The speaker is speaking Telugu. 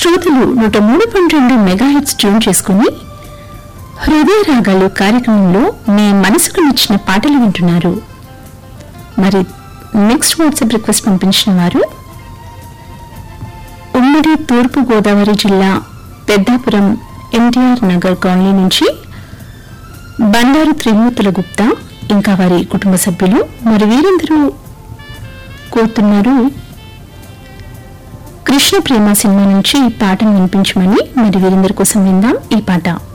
శ్రోతలు నూట మూడు పాయింట్ రెండు మెగాహెట్స్ ట్యూన్ చేసుకుని హృదయ రాగాలు కార్యక్రమంలో మీ మనసుకు నచ్చిన పాటలు వింటున్నారు మరి నెక్స్ట్ వాట్సాప్ రిక్వెస్ట్ పంపించిన వారు ఉమ్మడి తూర్పు గోదావరి జిల్లా పెద్దాపురం ఎన్టీఆర్ నగర్ కాలనీ నుంచి బండారు త్రిమూర్తుల గుప్తా ఇంకా వారి కుటుంబ సభ్యులు మరి వీరందరూ కోరుతున్నారు కృష్ణ ప్రేమ సినిమా నుంచి ఈ పాటను వినిపించమని మరి వీరందరి కోసం విందాం ఈ పాట